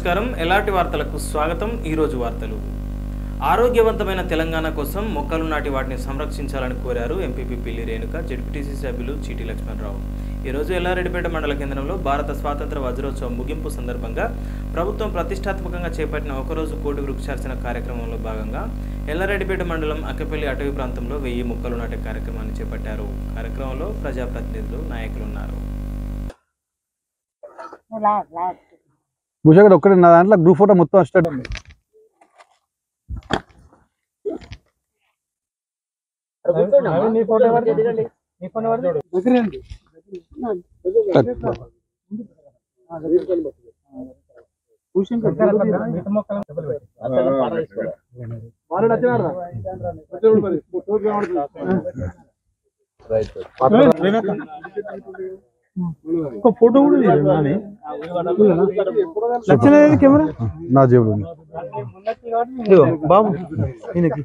నమస్కారం ఎలాంటి వార్తలకు స్వాగతం ఈరోజు వార్తలు ఆరోగ్యవంతమైన తెలంగాణ కోసం మొక్కలు నాటి వాటిని సంరక్షించాలని కోరారు ఎంపీపీ పిల్లి రేణుక జెడ్పీటీసీ సభ్యులు చీటి లక్ష్మణరావు ఈరోజు ఎల్లారెడ్డిపేట మండల కేంద్రంలో భారత స్వాతంత్ర వజ్రోత్సవం ముగింపు సందర్భంగా ప్రభుత్వం ప్రతిష్టాత్మకంగా చేపట్టిన ఒకరోజు కోటి వృక్షార్చన కార్యక్రమంలో భాగంగా ఎల్లారెడ్డిపేట మండలం అక్కపల్లి అటవీ ప్రాంతంలో వెయ్యి మొక్కలు నాటే కార్యక్రమాన్ని చేపట్టారు కార్యక్రమంలో ప్రజాప్రతినిధులు నాయకులు ఉన్నారు భూషగడ్ ఒక్కడే నా దాంట్లో గ్రూప్ ఫోటో మొత్తం స్టార్ట్ ఉంది ఫోటో కూడా నాది నచ్చినది కెమెరా నా జేబులో ఉంది ఇదిగో బాబు ఈయనకి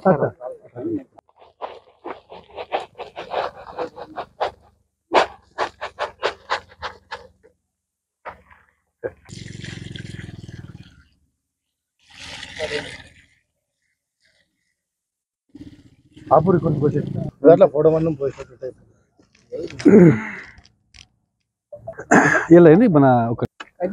ఆపురి కొన్ని కొంచెం దాంట్లో ఫోటో మందం పోసినట్టు ఇలా ఏంది మన ఒక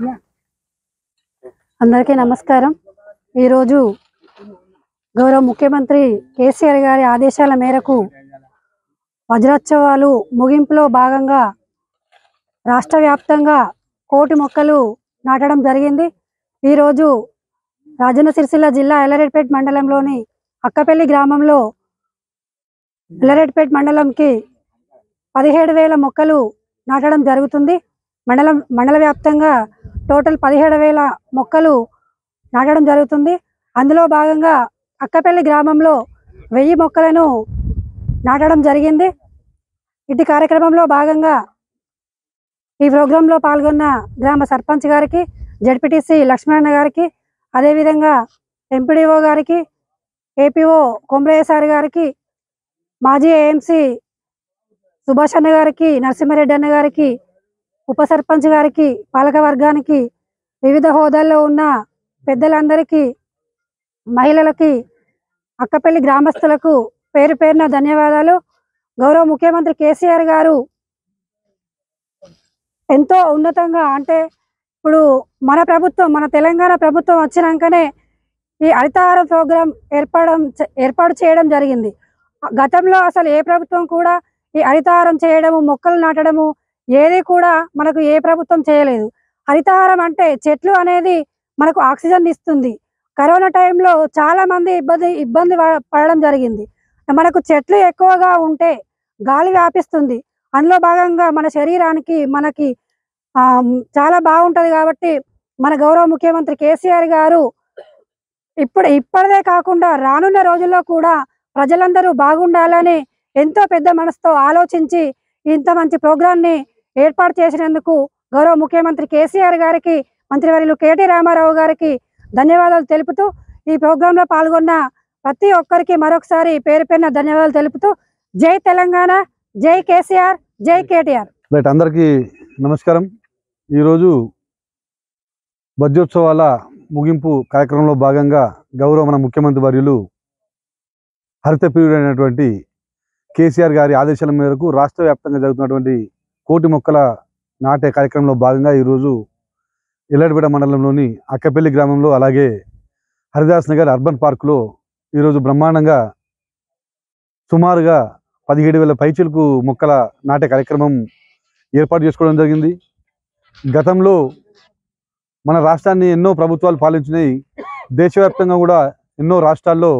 అందరికీ నమస్కారం ఈరోజు గౌరవ ముఖ్యమంత్రి కేసీఆర్ గారి ఆదేశాల మేరకు వజ్రోత్సవాలు ముగింపులో భాగంగా రాష్ట్ర వ్యాప్తంగా కోటి మొక్కలు నాటడం జరిగింది ఈరోజు రాజన్న సిరిసిల్ల జిల్లా ఎల్లరెడ్డిపేట మండలంలోని అక్కపల్లి గ్రామంలో ఎల్లరెడ్డిపేట మండలంకి పదిహేడు వేల మొక్కలు నాటడం జరుగుతుంది మండలం మండల వ్యాప్తంగా టోటల్ పదిహేడు వేల మొక్కలు నాటడం జరుగుతుంది అందులో భాగంగా అక్కపల్లి గ్రామంలో వెయ్యి మొక్కలను నాటడం జరిగింది ఇటు కార్యక్రమంలో భాగంగా ఈ ప్రోగ్రాంలో పాల్గొన్న గ్రామ సర్పంచ్ గారికి జడ్పీటీసీ లక్ష్మణన్న గారికి అదేవిధంగా ఎంపీడీఓ గారికి ఏపీఓ కొమరయ్య సార్ గారికి మాజీ ఏఎంసీ సుభాష్ అన్న గారికి నరసింహారెడ్డి అన్న గారికి ఉప సర్పంచ్ గారికి పాలక వర్గానికి వివిధ హోదాల్లో ఉన్న పెద్దలందరికీ మహిళలకి అక్కపల్లి గ్రామస్తులకు పేరు పేరున ధన్యవాదాలు గౌరవ ముఖ్యమంత్రి కేసీఆర్ గారు ఎంతో ఉన్నతంగా అంటే ఇప్పుడు మన ప్రభుత్వం మన తెలంగాణ ప్రభుత్వం వచ్చినాకనే ఈ హరితహారం ప్రోగ్రాం ఏర్పడడం ఏర్పాటు చేయడం జరిగింది గతంలో అసలు ఏ ప్రభుత్వం కూడా ఈ హరితహారం చేయడము మొక్కలు నాటడము ఏది కూడా మనకు ఏ ప్రభుత్వం చేయలేదు హరితహారం అంటే చెట్లు అనేది మనకు ఆక్సిజన్ ఇస్తుంది కరోనా టైంలో చాలా మంది ఇబ్బంది ఇబ్బంది పడ- పడడం జరిగింది మనకు చెట్లు ఎక్కువగా ఉంటే గాలి వ్యాపిస్తుంది అందులో భాగంగా మన శరీరానికి మనకి ఆ, చాలా బాగుంటది కాబట్టి మన గౌరవ ముఖ్యమంత్రి కేసీఆర్ గారు ఇప్పుడు ఇప్పటిదే కాకుండా రానున్న రోజుల్లో కూడా ప్రజలందరూ బాగుండాలని ఎంతో పెద్ద మనసుతో ఆలోచించి ఇంత మంచి ప్రోగ్రాన్ని ఏర్పాటు చేసినందుకు గౌరవ ముఖ్యమంత్రి కేసీఆర్ గారికి మంత్రివర్యులు కేటీ రామారావు గారికి ధన్యవాదాలు తెలుపుతూ ఈ ప్రోగ్రాంలో పాల్గొన్న ప్రతి ఒక్కరికి మరొకసారి పేరు పేరున ధన్యవాదాలు తెలుపుతూ జై తెలంగాణ జై కేసీఆర్ జై కేటీఆర్ రైట్ అందరికీ నమస్కారం ఈరోజు వజ్రోత్సవాల ముగింపు కార్యక్రమంలో భాగంగా గౌరవ మన ముఖ్యమంత్రి వర్యులు హరిత ప్రియుడైనటువంటి కేసీఆర్ గారి ఆదేశాల మేరకు రాష్ట్ర వ్యాప్తంగా జరుగుతున్నటువంటి కోటి మొక్కల నాటే కార్యక్రమంలో భాగంగా ఈరోజు ఎల్లడిపేట మండలంలోని అక్కపల్లి గ్రామంలో అలాగే హరిదాస్ నగర్ అర్బన్ పార్కులో ఈరోజు బ్రహ్మాండంగా సుమారుగా పదిహేడు వేల పైచిలకు మొక్కల నాటే కార్యక్రమం ఏర్పాటు చేసుకోవడం జరిగింది గతంలో మన రాష్ట్రాన్ని ఎన్నో ప్రభుత్వాలు పాలించినాయి దేశవ్యాప్తంగా కూడా ఎన్నో రాష్ట్రాల్లో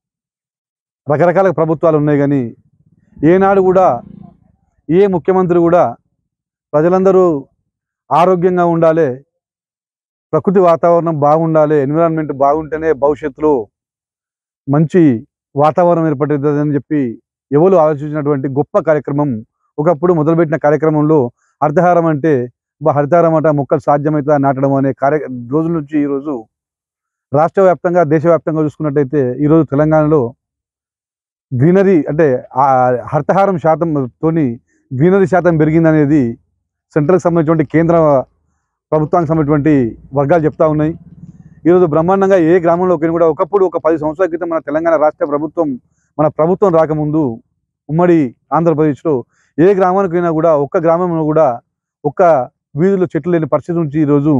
రకరకాల ప్రభుత్వాలు ఉన్నాయి కానీ ఏనాడు కూడా ఏ ముఖ్యమంత్రి కూడా ప్రజలందరూ ఆరోగ్యంగా ఉండాలి ప్రకృతి వాతావరణం బాగుండాలి ఎన్విరాన్మెంట్ బాగుంటేనే భవిష్యత్తులో మంచి వాతావరణం ఏర్పడుతుందని చెప్పి ఎవరు ఆలోచించినటువంటి గొప్ప కార్యక్రమం ఒకప్పుడు మొదలుపెట్టిన కార్యక్రమంలో హరితహారం అంటే బా హరితహారం అట మొక్కలు సాధ్యమవుతుందా నాటడం అనే కార్య రోజుల నుంచి ఈరోజు రాష్ట్ర వ్యాప్తంగా దేశవ్యాప్తంగా చూసుకున్నట్టయితే ఈరోజు తెలంగాణలో గ్రీనరీ అంటే ఆ హరితహారం శాతం తోని గ్రీనరీ శాతం పెరిగిందనేది సెంట్రల్కి సంబంధించినటువంటి కేంద్ర ప్రభుత్వానికి సంబంధించినటువంటి వర్గాలు చెప్తా ఉన్నాయి ఈరోజు బ్రహ్మాండంగా ఏ గ్రామంలోకి కూడా ఒకప్పుడు ఒక పది సంవత్సరాల క్రితం మన తెలంగాణ రాష్ట్ర ప్రభుత్వం మన ప్రభుత్వం రాకముందు ఉమ్మడి ఆంధ్రప్రదేశ్లో ఏ గ్రామానికి అయినా కూడా ఒక్క గ్రామంలో కూడా ఒక్క వీధిలో చెట్లు లేని పరిస్థితి నుంచి ఈరోజు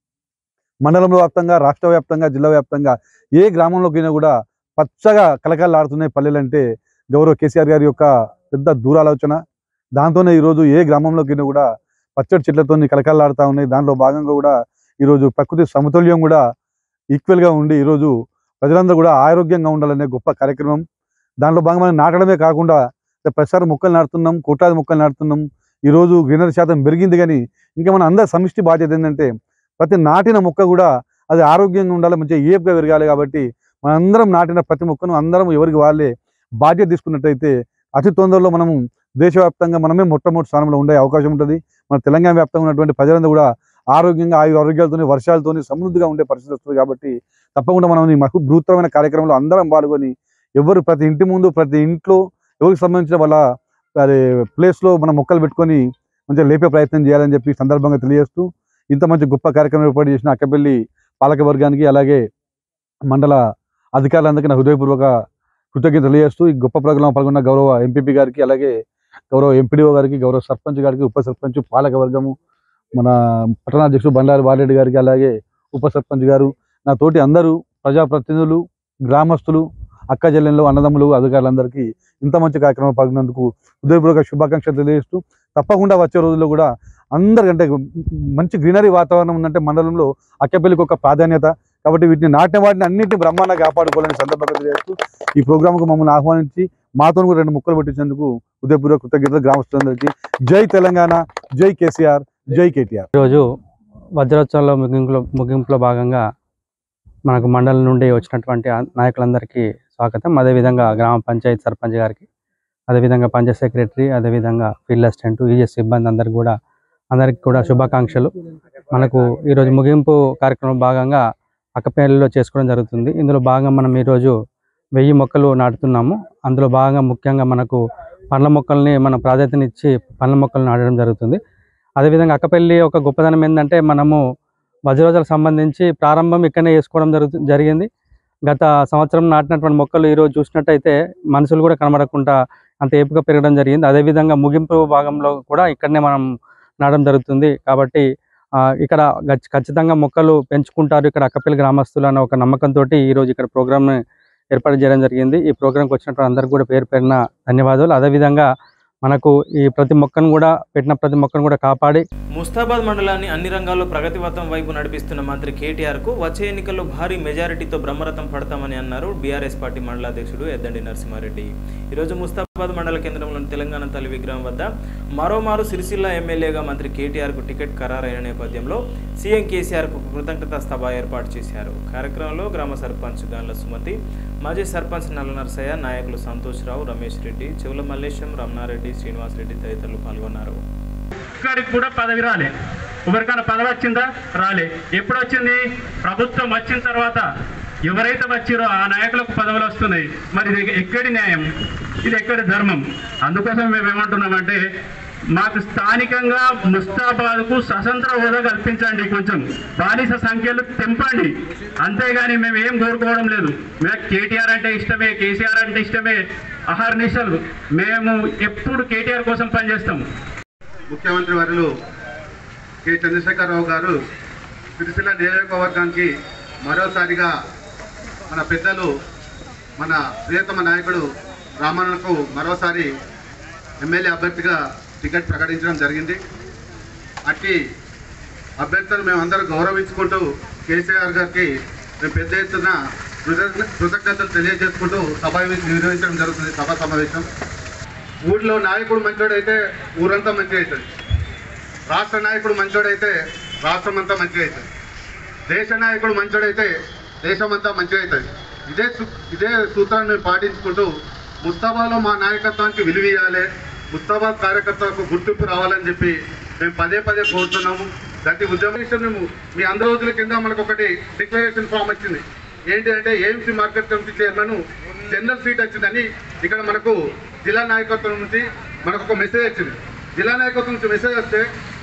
మండలంలో వ్యాప్తంగా రాష్ట్ర వ్యాప్తంగా జిల్లా వ్యాప్తంగా ఏ గ్రామంలోకి అయినా కూడా పచ్చగా కలకలాడుతున్నాయి పల్లెలంటే గౌరవ కేసీఆర్ గారి యొక్క పెద్ద దూరాలోచన దాంతోనే ఈరోజు ఏ గ్రామంలోకి అయినా కూడా పచ్చడి చెట్లతో కలకలాడుతూ ఉన్నాయి దాంట్లో భాగంగా కూడా ఈరోజు ప్రకృతి సమతుల్యం కూడా ఈక్వల్గా ఉండి ఈరోజు ప్రజలందరూ కూడా ఆరోగ్యంగా ఉండాలనే గొప్ప కార్యక్రమం దాంట్లో భాగంగా మనం నాటడమే కాకుండా ప్రతిసారి మొక్కలు నాటుతున్నాం కోట్లాది మొక్కలు నాటుతున్నాం ఈరోజు గ్రీనరీ శాతం పెరిగింది కానీ ఇంకా మన అందరి సమిష్టి బాధ్యత ఏంటంటే ప్రతి నాటిన మొక్క కూడా అది ఆరోగ్యంగా ఉండాలి మంచిగా ఏపుగా పెరగాలి కాబట్టి మనందరం నాటిన ప్రతి మొక్కను అందరం ఎవరికి వాళ్ళే బాధ్యత తీసుకున్నట్టయితే అతి తొందరలో మనము దేశవ్యాప్తంగా మనమే మొట్టమొదటి స్థానంలో ఉండే అవకాశం ఉంటుంది మన తెలంగాణ వ్యాప్తంగా ఉన్నటువంటి ప్రజలందరూ కూడా ఆరోగ్యంగా ఆయుర ఆరోగ్యాలతోని వర్షాలతోని సమృద్ధిగా ఉండే పరిస్థితి వస్తుంది కాబట్టి తప్పకుండా మనం ఈ మహు బృహత్తరమైన కార్యక్రమంలో అందరం పాల్గొని ఎవరు ప్రతి ఇంటి ముందు ప్రతి ఇంట్లో ఎవరికి సంబంధించిన వాళ్ళ అది ప్లేస్లో మనం మొక్కలు పెట్టుకొని మంచిగా లేపే ప్రయత్నం చేయాలని చెప్పి ఈ సందర్భంగా తెలియజేస్తూ ఇంత మంచి గొప్ప కార్యక్రమం ఏర్పాటు చేసిన అక్కపల్లి పాలక వర్గానికి అలాగే మండల అధికారులందరికీ నా హృదయపూర్వక కృతజ్ఞత తెలియజేస్తూ ఈ గొప్ప ప్రోగ్రాం పాల్గొన్న గౌరవ ఎంపీపీ గారికి అలాగే గౌరవ ఎంపీడీఓ గారికి గౌరవ సర్పంచ్ గారికి ఉప సర్పంచ్ పాలక వర్గము మన పట్టణాధ్యక్షుడు బండారి బాలరెడ్డి గారికి అలాగే ఉప సర్పంచ్ గారు నా తోటి అందరూ ప్రజాప్రతినిధులు గ్రామస్తులు అక్క చెల్లెళ్ళు అన్నదమ్ములు అధికారులందరికీ ఇంత మంచి కార్యక్రమం పాల్గొన్నందుకు హృదయపూర్వక శుభాకాంక్షలు తెలియజేస్తూ తప్పకుండా వచ్చే రోజుల్లో కూడా అందరికంటే మంచి గ్రీనరీ వాతావరణం ఉందంటే మండలంలో అక్కపల్లికి ఒక ప్రాధాన్యత కాబట్టి వీటిని నాటిన వాటిని అన్నింటినీ బ్రహ్మాండంగా కాపాడుకోవాలని సందర్భంగా తెలియజేస్తూ ఈ ప్రోగ్రాంకు మమ్మల్ని ఆహ్వానించి మాతో కూడా రెండు ముక్కలు పెట్టించేందుకు హృదయపూర్వక కృతజ్ఞతలు గ్రామస్తులందరికీ జై తెలంగాణ జై కేసీఆర్ జై కేటీఆర్ ఈరోజు వజ్రోత్సవంలో ముగింపులో ముగింపులో భాగంగా మనకు మండలం నుండి వచ్చినటువంటి ఆ నాయకులందరికీ స్వాగతం అదేవిధంగా గ్రామ పంచాయతీ సర్పంచ్ గారికి అదేవిధంగా పంచాయత్ సెక్రటరీ అదేవిధంగా ఫీల్డ్ అసిస్టెంట్ ఈఎస్ సిబ్బంది అందరికి కూడా అందరికి కూడా శుభాకాంక్షలు మనకు ఈరోజు ముగింపు కార్యక్రమం భాగంగా అక్కపల్లిలో చేసుకోవడం జరుగుతుంది ఇందులో భాగంగా మనం ఈరోజు వెయ్యి మొక్కలు నాటుతున్నాము అందులో భాగంగా ముఖ్యంగా మనకు పండ్ల మొక్కల్ని మనం ప్రాధాన్యతనిచ్చి పండ్ల మొక్కలు నాటడం జరుగుతుంది అదేవిధంగా అక్కపల్లి ఒక గొప్పదనం ఏంటంటే మనము వజ్రోజాలకు సంబంధించి ప్రారంభం ఇక్కడనే చేసుకోవడం జరుగు జరిగింది గత సంవత్సరం నాటినటువంటి మొక్కలు ఈరోజు చూసినట్టయితే మనుషులు కూడా కనబడకుండా అంత ఏపుగా పెరగడం జరిగింది అదేవిధంగా ముగింపు భాగంలో కూడా ఇక్కడనే మనం నాటడం జరుగుతుంది కాబట్టి ఆ, ఇక్కడ గచ్- ఖచ్చితంగా మొక్కలు పెంచుకుంటారు ఇక్కడ అక్కపల్లి గ్రామస్తులు అన్న ఒక నమ్మకంతో ఈరోజు ఇక్కడ ప్రోగ్రామ్ ఏర్పాటు చేయడం జరిగింది ఈ ప్రోగ్రాంకి వచ్చినటువంటి అందరికీ కూడా పేరు పేరున ధన్యవాదాలు అదేవిధంగా మనకు ఈ ప్రతి మొక్కను కూడా పెట్టిన ప్రతి మొక్కను కూడా కాపాడి ముస్తాబాద్ మండలాన్ని అన్ని రంగాల్లో ప్రగతిపథం వైపు నడిపిస్తున్న మంత్రి కేటీఆర్ కు వచ్చే ఎన్నికల్లో భారీ మెజారిటీతో బ్రహ్మరథం పడతామని అన్నారు బీఆర్ఎస్ పార్టీ మండల అధ్యక్షుడు ఎద్దండి నరసింహారెడ్డి ఈరోజు ముస్తాబాద్ మండల కేంద్రంలోని తెలంగాణ తల్లి విగ్రహం వద్ద మరోమారు సిరిసిల్ల ఎమ్మెల్యేగా మంత్రి కేటీఆర్ కు టికెట్ ఖరారైన నేపథ్యంలో సీఎం కేసీఆర్ కు కృతజ్ఞతా సభ ఏర్పాటు చేశారు కార్యక్రమంలో గ్రామ సర్పంచ్ గాన్ల సుమతి మాజీ సర్పంచ్ నల్ల నరసయ్య నాయకులు సంతోష్ రావు రమేష్ రెడ్డి చెవుల మల్లేశం రమణారెడ్డి శ్రీనివాస్ రెడ్డి తదితరులు పాల్గొన్నారు ఒక్కరికి కూడా పదవి రాలే ఎవరికైనా పదవి వచ్చిందా రాలే ఎప్పుడు వచ్చింది ప్రభుత్వం వచ్చిన తర్వాత ఎవరైతే వచ్చిరో ఆ నాయకులకు పదవులు వస్తున్నాయి మరి ఇది ఎక్కడి న్యాయం ఇది ఎక్కడి ధర్మం అందుకోసం మేము ఏమంటున్నామంటే మాకు స్థానికంగా ముస్తాబాద్కు స్వతంత్ర హోదా కల్పించండి కొంచెం బానిస సంఖ్యలు తెంపండి అంతేగాని మేము ఏం కోరుకోవడం లేదు మేము కేటీఆర్ అంటే ఇష్టమే కేసీఆర్ అంటే ఇష్టమే అహర్నిశలు మేము ఎప్పుడు కేటీఆర్ కోసం పనిచేస్తాం ముఖ్యమంత్రి వర్యులు కె చంద్రశేఖరరావు గారు సిరిసిల్ల నియోజకవర్గానికి మరోసారిగా మన పెద్దలు మన ప్రియతమ నాయకుడు రామన్నకు మరోసారి ఎమ్మెల్యే అభ్యర్థిగా టికెట్ ప్రకటించడం జరిగింది అట్టి అభ్యర్థులు మేమందరం గౌరవించుకుంటూ కేసీఆర్ గారికి మేము పెద్ద ఎత్తున కృతజ్ఞ- కృతజ్ఞతలు తెలియజేసుకుంటూ సభ నిర్వహించడం జరుగుతుంది సభా సమావేశం ఊళ్ళో నాయకుడు మంచోడైతే ఊరంతా మంచిగా అవుతుంది రాష్ట్ర నాయకుడు మంచోడైతే రాష్ట్రం అంతా మంచిగా అవుతుంది దేశ నాయకుడు మంచోడైతే దేశం అంతా మంచిగా అవుతుంది ఇదే సు- ఇదే సూత్రాన్ని మేము పాటించుకుంటూ ముస్తాబాలో మా నాయకత్వానికి విలువ ఇవ్వాలి ముస్తాబాద్ కార్యకర్తలకు గుర్తింపు రావాలని చెప్పి మేము పదే పదే కోరుతున్నాము గతి ఉద్యమం మేము మీ అందరి రోజుల కింద మనకు ఒకటి డిక్లరేషన్ ఫామ్ వచ్చింది ఏంటి అంటే AMC market committee chairman general seat వచ్చిందని ఇక్కడ మనకు జిల్లా నాయకత్వం నుంచి మనకు ఒక మెసేజ్ వచ్చింది జిల్లా నాయకత్వం నుంచి మెసేజ్ వస్తే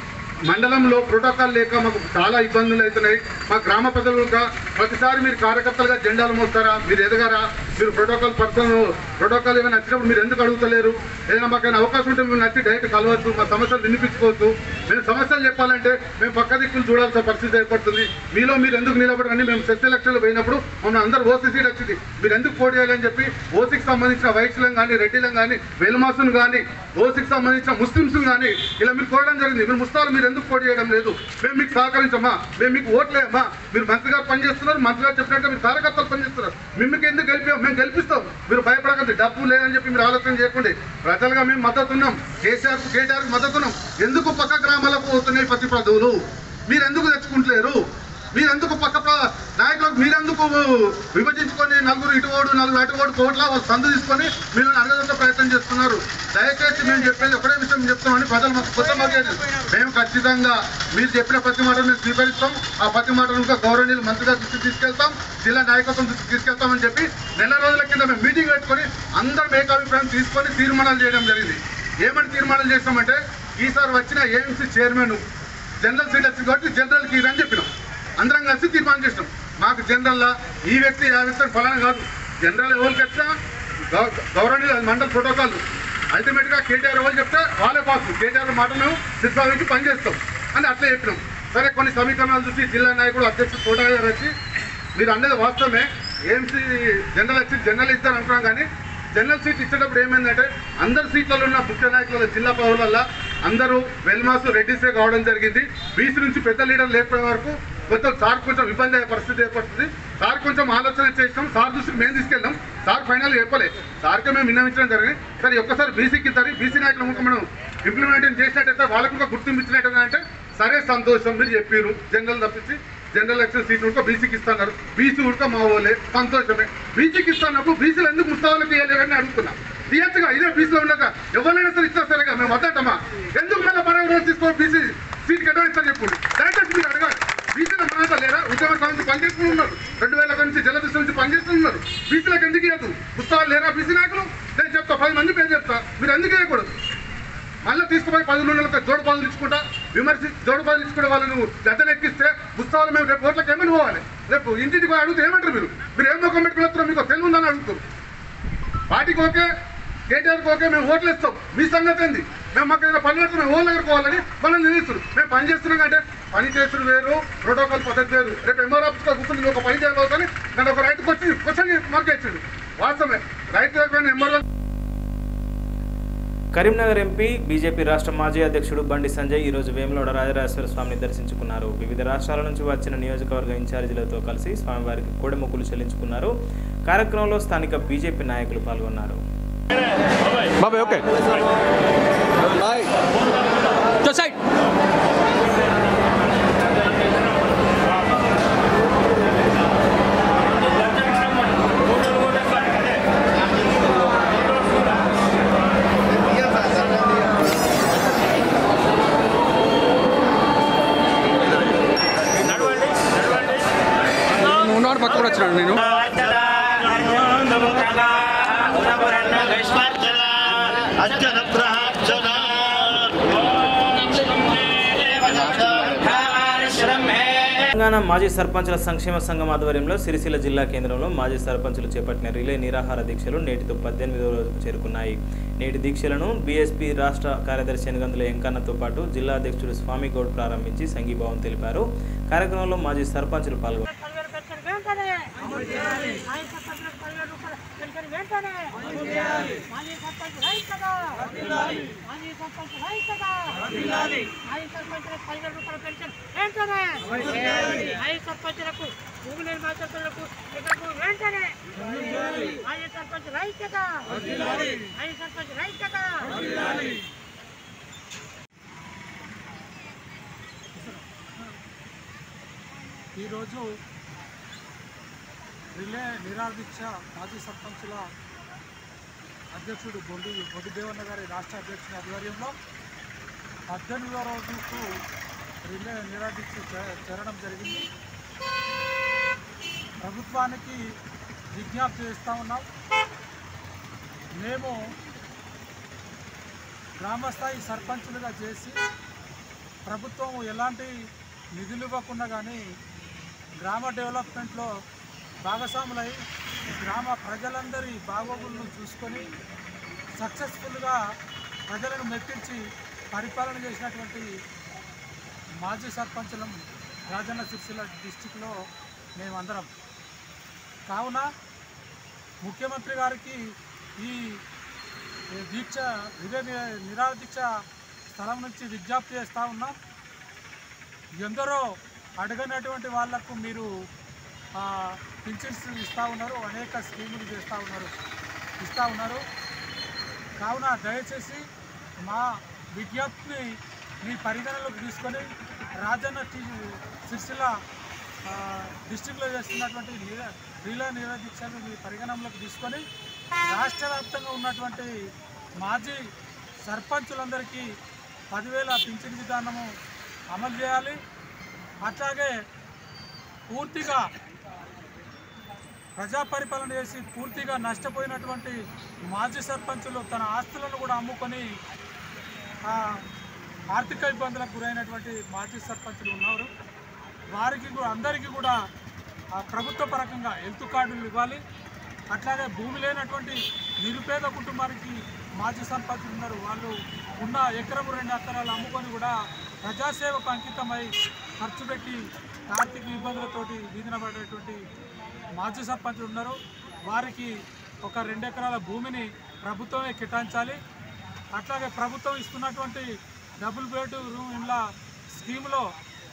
మండలంలో ప్రోటోకాల్ లేక మాకు చాలా ఇబ్బందులు అవుతున్నాయి మా గ్రామ ప్రజలుగా ప్రతిసారి మీరు కార్యకర్తలుగా జెండాలు మోస్తారా మీరు ఎదగారా మీరు ప్రోటోకాల్ పర్సన్ ప్రోటోకాల్ ఏమైనా నచ్చినప్పుడు మీరు ఎందుకు అడుగుతలేరు ఏదైనా మాకైనా అవకాశం ఉంటే మేము నచ్చి డైరెక్ట్ కలవచ్చు మా సమస్యలు వినిపించుకోవచ్చు మేము సమస్యలు చెప్పాలంటే మేము పక్క దిక్కులు చూడాల్సిన పరిస్థితి ఏర్పడుతుంది మీలో మీరు ఎందుకు నిలబడరని మేము సెస్ ఎలక్షన్లు పోయినప్పుడు మమ్మల్ని అందరూ ఓసీ సీట్ వచ్చింది మీరు ఎందుకు పోటీ చేయాలని చెప్పి ఓసీకి సంబంధించిన వైశ్యులను కానీ రెడ్డిలను కానీ వెలుమాసును కానీ ఓసీకి సంబంధించిన ముస్లింస్ కానీ ఇలా మీరు కోరడం జరిగింది మీరు ముస్తాలు మీరు ఎందుకు పోటీ చేయడం లేదు మేము మీకు సహకరించమా మేము మీకు ఓట్లేమా మీరు మంత్రిగా పనిచేస్తున్నారు మంత్రిగా చెప్పినట్టు మీరు కార్యకర్తలు పనిచేస్తున్నారు మిమ్మల్ని ఎందుకు గెలిపాం మేము గెలిపిస్తాం మీరు భయపడకండి డబ్బు లేదని చెప్పి మీరు ఆలోచన చేయకండి ప్రజలుగా మేము మద్దతు ఉన్నాం కేసీఆర్ కేటీఆర్ మద్దతు ఉన్నాం ఎందుకు పక్క గ్రామాలకు పోతున్నాయి ప్రతి పదవులు మీరు ఎందుకు తెచ్చుకుంటలేరు మీరెందుకు పక్క ప్ర- నాయకులకు మీరెందుకు విభజించుకొని నలుగురు ఇటు ఓడు నలుగురు అటు ఓడు కోట్ల వాళ్ళు సందు తీసుకొని మీరు అడగదంత ప్రయత్నం చేస్తున్నారు దయచేసి మేము చెప్పేది ఒకటే విషయం చెప్తామని ప్రజలు మాకు కొత్త మర్యాద మేము ఖచ్చితంగా మీరు చెప్పిన ప్రతి మాట మేము స్వీకరిస్తాం ఆ ప్రతి మాటను ఇంకా గౌరవనీయులు మంత్రిగా దృష్టికి తీసుకెళ్తాం జిల్లా నాయకత్వం దృష్టికి తీసుకెళ్తామని చెప్పి నెల రోజుల కింద మేము మీటింగ్ పెట్టుకొని అందరం ఏకాభిప్రాయం తీసుకొని తీర్మానాలు చేయడం జరిగింది ఏమని తీర్మానాలు చేస్తామంటే ఈసారి వచ్చిన ఏఎంసీ చైర్మన్ జనరల్ సీట్ వచ్చింది కాబట్టి జనరల్కి అని చెప్పినాం అందరం కలిసి తీర్మానం చేసినాం మాకు జనరల్లా ఈ వ్యక్తి ఆ వ్యక్తి అని ఫలానా కాదు జనరల్ ఎవరికి వచ్చినా గౌ- గౌరవనీయ మండల ప్రోటోకాల్ అల్టిమేట్గా కేటీఆర్ ఎవరు చెప్తే వాళ్ళే పాస్ కేటీఆర్ మాట మేము సిద్ధావించి పనిచేస్తాం అని అట్లే చెప్పినాం సరే కొన్ని సమీకరణాలు చూసి జిల్లా నాయకుడు అధ్యక్షుడు తోట గారు వచ్చి మీరు అనేది వాస్తవమే ఏఎంసీ జనరల్ వచ్చి జనరల్ ఇస్తారు అనుకున్నాం కానీ జనరల్ సీట్ ఇచ్చేటప్పుడు ఏమైందంటే అందరు సీట్లలో ఉన్న ముఖ్య నాయకుల జిల్లా పదవులల్లో అందరూ వెల్మాసు రెడ్డిసే కావడం జరిగింది బీసీ నుంచి పెద్ద లీడర్ లేకపోయే వరకు కొంచెం సార్ కొంచెం ఇబ్బంది అయ్యే పరిస్థితి ఏర్పడుతుంది సార్ కొంచెం ఆలోచన చేసినాం సార్ దృష్టికి మేము తీసుకెళ్ళాం సార్ ఫైనల్ చెప్పలే సార్కే మేము విన్నవించడం జరిగింది సరే ఒక్కసారి బీసీకి ఇద్దరు బీసీ నాయకుల ముఖం మనం ఇంప్లిమెంటేషన్ చేసినట్టయితే వాళ్ళకు ఇంకా గుర్తింపు ఇచ్చినట్టయితే అంటే సరే సంతోషం మీరు చెప్పారు జనరల్ తప్పించి జనరల్ ఎలక్షన్ సీట్ ఉడక బీసీకి ఇస్తున్నారు బీసీ ఉడక మా వాళ్ళే సంతోషమే బీసీకి ఇస్తున్నప్పుడు బీసీలు ఎందుకు ముస్తావాళ్ళకి ఇవ్వలేదని అడుగుతున్నా తీయచ్చుగా ఇదే బీసీలో ఉండగా ఎవరైనా సరే ఇస్తారు సరేగా మేము వద్దంటమా ఎందుకు మళ్ళీ పరాయి రోజు తీసుకో బీసీ సీట్ కేటాయిస్తారు చెప్పుకోండి దయచేసి మీరు అడగాలి బీసీల ప్రాంతాలు లేరా ఉద్యమ కాలం నుంచి పనిచేస్తూ ఉన్నారు రెండు వేల నుంచి జలదృష్టి నుంచి పనిచేస్తూ ఉన్నారు బీసీలకు ఎందుకు ఇవ్వదు పుస్తకాలు లేరా బీసీ నాయకులు నేను చెప్తా పది మంది పేరు చెప్తా మీరు ఎందుకు ఇవ్వకూడదు మళ్ళీ తీసుకుపోయి పది నెలలకు జోడు పదులు ఇచ్చుకుంటా విమర్శి జోడు పదులు ఇచ్చుకునే వాళ్ళను గద్దెనెక్కిస్తే పుస్తకాలు మేము రేపు ఓట్లకు ఏమని పోవాలి రేపు ఇంటికి పోయి అడిగితే ఏమంటారు మీరు మీరు ఏం ముఖం పెట్టుకుని వస్తారో మీకు తెలివి ఉందని అడుగుతారు పార్టీకి ఓకే కేటీఆర్కి ఓకే మేము ఓట్లు ఇస్తాం మీ సంగతి ఏంది మేము మాకు ఏదైనా పని పెడితే మేము ఓళ్ళ దగ్గర పోవాలని మనం నిలుస్తారు మేము పని చేస్తున్నాం అంటే పని చేస్తున్న వేరు ప్రోటోకాల్ పద్ధతి వేరు రేపు ఎంఆర్ ఆఫీస్లో కూర్చొని నువ్వు ఒక పని చేయాలి నన్ను ఒక రైతుకు వచ్చి క్వశ్చన్ మార్క్ ఇచ్చిండు వాస్తవమే రైతు దగ్గర ఎంఆర్ కరీంనగర్ ఎంపీ బీజేపీ రాష్ట్ర మాజీ అధ్యక్షుడు బండి సంజయ్ ఈరోజు వేములవాడ రాజరాజేశ్వర స్వామిని దర్శించుకున్నారు వివిధ రాష్ట్రాల నుంచి వచ్చిన నియోజకవర్గ ఇన్ఛార్జీలతో కలిసి స్వామివారికి కోడెమొక్కులు చెల్లించుకున్నారు కార్యక్రమంలో స్థానిక బీజేపీ నాయకులు పాల్గొన్నారు ఉన్నాడు పక్క కూడా వచ్చినాడు నేను తెలంగాణ మాజీ సర్పంచుల సంక్షేమ సంఘం ఆధ్వర్యంలో సిరిసిల్ల జిల్లా కేంద్రంలో మాజీ సర్పంచులు చేపట్టిన రిలే నిరాహార దీక్షలు నేటితో పద్దెనిమిదవ రోజుకు చేరుకున్నాయి నేటి దీక్షలను బీఎస్పీ రాష్ట్ర కార్యదర్శి ఎనగందుల ఎంకన్నతో పాటు జిల్లా అధ్యక్షుడు స్వామి గౌడ్ ప్రారంభించి సంఘీభావం తెలిపారు కార్యక్రమంలో మాజీ సర్పంచులు పాల్గొన్నారు సర్పంచులకు భూమి నిర్మాణ సర్పంచులకు ఇక్కడకు వెంటనే మాజీ సర్పంచ్ రైతట మాజీ సర్పంచ్ రైతట ఈరోజు రిలే నిరాదీక్ష మాజీ సర్పంచుల అధ్యక్షుడు బొండి బొడ్డి దేవన్న గారి రాష్ట్ర అధ్యక్షుని ఆధ్వర్యంలో పద్దెనిమిదో రోజుకు రిలే నిరాదీక్ష చే- చేరడం జరిగింది ప్రభుత్వానికి విజ్ఞప్తి చేస్తూ ఉన్నాం మేము గ్రామస్థాయి సర్పంచులుగా చేసి ప్రభుత్వం ఎలాంటి నిధులు ఇవ్వకుండా కానీ గ్రామ డెవలప్మెంట్లో భాగస్వాములై గ్రామ ప్రజలందరి బాగోగులను చూసుకొని సక్సెస్ఫుల్గా ప్రజలను మెప్పించి పరిపాలన చేసినటువంటి మాజీ సర్పంచులం రాజన్న సిరిసిల్ల డిస్టిక్లో మేమందరం కావున ముఖ్యమంత్రి గారికి ఈ ఈ దీక్ష ఇదే ని- నిరాహార దీక్ష స్థలం నుంచి విజ్ఞప్తి చేస్తూ ఉన్నాం ఎందరో అడగనటువంటి వాళ్లకు మీరు ఆ, పింఛన్స్ ఇస్తూ ఉన్నారు అనేక స్కీములు చేస్తూ ఉన్నారు ఇస్తూ ఉన్నారు కావున దయచేసి మా విజ్ఞప్తిని మీ పరిగణలోకి తీసుకొని రాజన్న టీ సిరిసిల్ల ఆ, డిస్టిక్లో చేస్తున్నటువంటి నిర రీలా నిరోధీక్షను మీ పరిగణనలోకి తీసుకొని రాష్ట్ర వ్యాప్తంగా ఉన్నటువంటి మాజీ సర్పంచులందరికీ పదివేల పింఛన్ విధానము అమలు చేయాలి అట్లాగే పూర్తిగా ప్రజా పరిపాలన చేసి పూర్తిగా నష్టపోయినటువంటి మాజీ సర్పంచులు తన ఆస్తులను కూడా అమ్ముకొని ఆ, ఆర్థిక ఇబ్బందులకు గురైనటువంటి మాజీ సర్పంచులు ఉన్నారు వారికి కూడా అందరికీ కూడా ఆ, ప్రభుత్వ పరకంగా హెల్త్ కార్డులు ఇవ్వాలి అట్లాగే భూమి లేనటువంటి నిరుపేద కుటుంబానికి మాజీ సర్పంచులు ఉన్నారు వాళ్ళు ఉన్న ఎకరం రెండు ఎకరాలు అమ్ముకొని కూడా ప్రజాసేవకు అంకితమై ఖర్చు పెట్టి ఆర్థిక ఇబ్బందులతోటి వీధిన పడేటువంటి మాజీ సర్పంచులు ఉన్నారు వారికి ఒక రెండు ఎకరాల భూమిని ప్రభుత్వమే కేటాయించాలి అట్లాగే ప్రభుత్వం ఇస్తున్నటువంటి డబుల్ బెడ్ రూమ్ ఇండ్ల స్కీమ్లో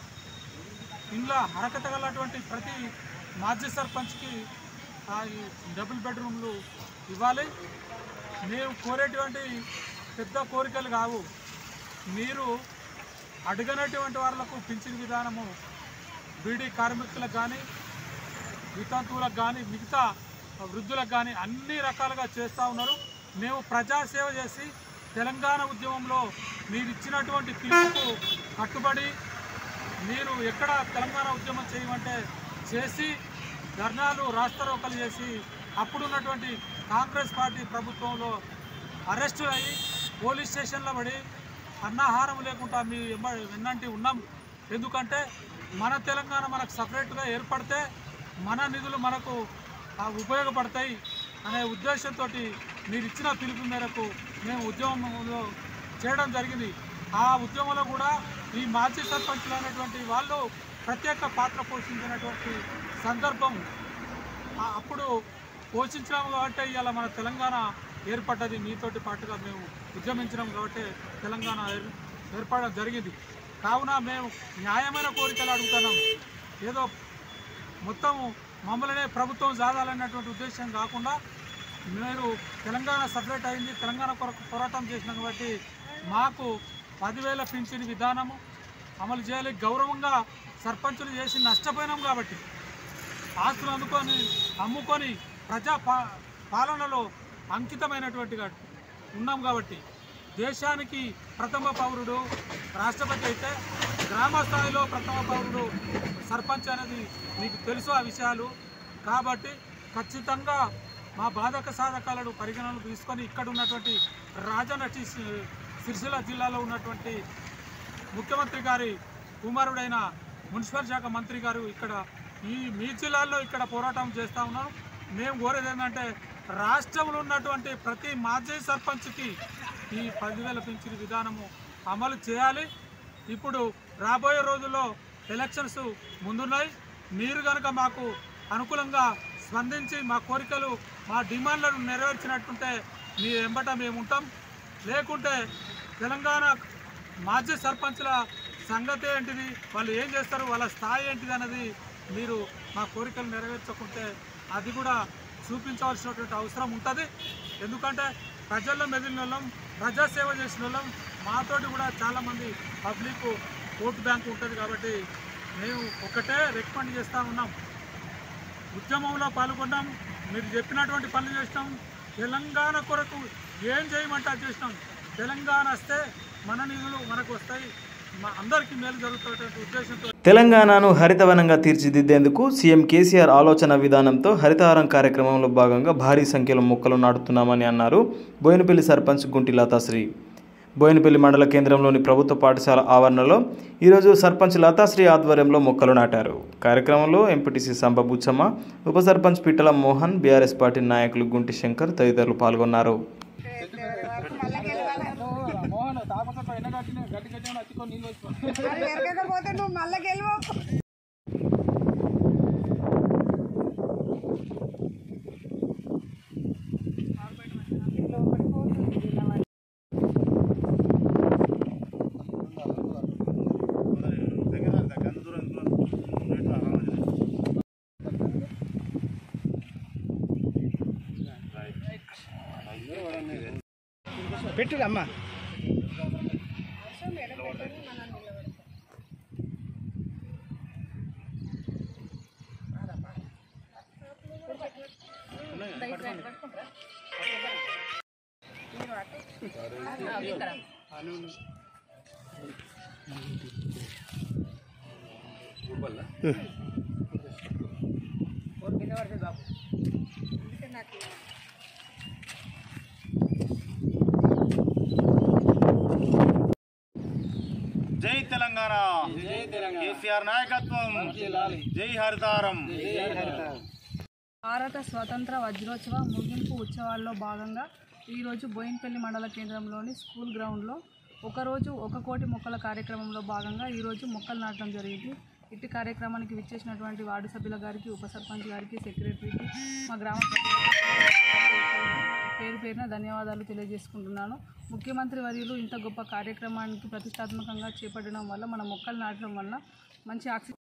ఇండ్ల హరకత గలటువంటి ప్రతి మాజీ సర్పంచ్కి ఆ ఈ డబుల్ బెడ్రూమ్లు ఇవ్వాలి మేము కోరేటువంటి పెద్ద కోరికలు కావు మీరు అడగనటువంటి వాళ్ళకు పింఛన్ విధానము బీడీ కార్మికులకు కానీ వితంతువులకు కానీ మిగతా వృద్ధులకు కానీ అన్ని రకాలుగా చేస్తూ ఉన్నారు మేము ప్రజాసేవ చేసి తెలంగాణ ఉద్యమంలో మీరు ఇచ్చినటువంటి పిలుపుకు కట్టుబడి మీరు ఎక్కడ తెలంగాణ ఉద్యమం చేయమంటే చేసి ధర్నాలు రాస్తారోకలు చేసి అప్పుడున్నటువంటి కాంగ్రెస్ పార్టీ ప్రభుత్వంలో అరెస్టులు అయ్యి పోలీస్ స్టేషన్లో పడి అన్నాహారం లేకుండా మీ వెంబ- వెన్నంటి ఉన్నాం ఎందుకంటే మన తెలంగాణ మనకు సపరేట్గా ఏర్పడితే మన నిధులు మనకు ఆ, ఉపయోగపడతాయి అనే ఉద్దేశంతో మీరు ఇచ్చిన పిలుపు మేరకు మేము ఉద్యమంలో చేయడం జరిగింది ఆ ఉద్యమంలో కూడా ఈ మాజీ సర్పంచులు అనేటువంటి వాళ్ళు ప్రత్యేక పాత్ర పోషించినటువంటి సందర్భం ఆ- అప్పుడు పోషించినాం కాబట్టి ఇవాళ మన తెలంగాణ ఏర్పడ్డది మీతోటి పాటుగా మేము ఉద్యమించినాం కాబట్టి తెలంగాణ ఏర్- ఏర్పడడం జరిగింది కావున మేము న్యాయమైన కోరికలు అడుగుతున్నాం ఏదో మొత్తం మమ్మల్ని ప్రభుత్వం జాదాలన్నటువంటి ఉద్దేశం కాకుండా మీరు తెలంగాణ సపరేట్ అయింది తెలంగాణ కొరకు పోరాటం చేసినాం కాబట్టి మాకు పదివేల పింఛన్ విధానము అమలు చేయాలి గౌరవంగా సర్పంచులు చేసి నష్టపోయినాం కాబట్టి ఆస్తులు అందుకొని అమ్ముకొని ప్రజా పా పాలనలో అంకితమైనటువంటిగా ఉన్నాం కాబట్టి దేశానికి ప్రథమ పౌరుడు రాష్ట్రపతి అయితే గ్రామ స్థాయిలో ప్రథమ పౌరుడు సర్పంచ్ అనేది మీకు తెలుసు ఆ విషయాలు కాబట్టి ఖచ్చితంగా మా బాధక సాధకాలను పరిగణనలు తీసుకొని ఇక్కడ ఉన్నటువంటి రాజన్న టి- సిరిసిల్ల జిల్లాలో ఉన్నటువంటి ముఖ్యమంత్రి గారి కుమారుడైన మున్సిపల్ శాఖ మంత్రి గారు ఇక్కడ ఈ మీ జిల్లాల్లో ఇక్కడ పోరాటం చేస్తూ ఉన్నారు మేము కోరేది ఏంటంటే రాష్ట్రంలో ఉన్నటువంటి ప్రతి మాజీ సర్పంచ్కి ఈ పదివేల పింఛన్ విధానము అమలు చేయాలి ఇప్పుడు రాబోయే రోజుల్లో ఎలక్షన్స్ ముందున్నాయి మీరు కనుక మాకు అనుకూలంగా స్పందించి మా కోరికలు మా డిమాండ్లను నెరవేర్చినట్టుంటే మీ వెంబట మేము ఉంటాం లేకుంటే తెలంగాణ మాజీ సర్పంచ్ల సంగతి ఏంటిది వాళ్ళు ఏం చేస్తారు వాళ్ళ స్థాయి ఏంటిది అన్నది మీరు మా కోరికలు నెరవేర్చకుంటే అది కూడా చూపించవలసినటువంటి అవసరం ఉంటుంది ఎందుకంటే ప్రజల్లో మెదిలిన వాళ్ళం ప్రజాసేవ చేసిన వాళ్ళం మాతోటి కూడా చాలామంది పబ్లిక్ ఓటు బ్యాంక్ ఉంటుంది కాబట్టి మేము ఒకటే రికమెండ్ చేస్తూ ఉన్నాం ఉద్యమంలో పాల్గొన్నాం మీరు చెప్పినటువంటి పనులు చేసినాం తెలంగాణ కొరకు ఏం చేయమంటే అది చేసినాం తెలంగాణ వస్తే మన నిధులు మనకు వస్తాయి మా అందరికీ మేలు జరుగుతున్నటువంటి ఉద్దేశంతో తెలంగాణను హరితవనంగా తీర్చిదిద్దేందుకు సీఎం కేసీఆర్ ఆలోచన విధానంతో హరితహారం కార్యక్రమంలో భాగంగా భారీ సంఖ్యలో మొక్కలు నాటుతున్నామని అన్నారు బోయినపల్లి సర్పంచ్ గుంటి లతాశ్రీ బోయినపల్లి మండల కేంద్రంలోని ప్రభుత్వ పాఠశాల ఆవరణలో ఈరోజు సర్పంచ్ లతాశ్రీ ఆధ్వర్యంలో మొక్కలు నాటారు కార్యక్రమంలో ఎంపీటీసీ సంబ బుచ్చమ్మ ఉప సర్పంచ్ పిట్టల మోహన్ బీఆర్ఎస్ పార్టీ నాయకులు గుంటి శంకర్ తదితరులు పాల్గొన్నారు పెట్టురమ్మా జై తెలంగాణ కేసీఆర్ నాయకత్వం జై హరితారం భారత స్వతంత్ర వజ్రోత్సవ ముగింపు ఉత్సవాల్లో భాగంగా ఈరోజు బోయిన్పల్లి మండల కేంద్రంలోని స్కూల్ గ్రౌండ్లో ఒకరోజు ఒక కోటి మొక్కల కార్యక్రమంలో భాగంగా ఈరోజు మొక్కలు నాటడం జరిగింది ఇట్టి కార్యక్రమానికి విచ్చేసినటువంటి వార్డు సభ్యుల గారికి ఉప సర్పంచ్ గారికి సెక్రటరీకి మా గ్రామ ప్రజలకు పేరు పేరున ధన్యవాదాలు తెలియజేసుకుంటున్నాను ముఖ్యమంత్రి వర్యులు ఇంత గొప్ప కార్యక్రమానికి ప్రతిష్టాత్మకంగా చేపట్టడం వల్ల మన మొక్కలు నాటడం వల్ల మంచి ఆక్సిజన్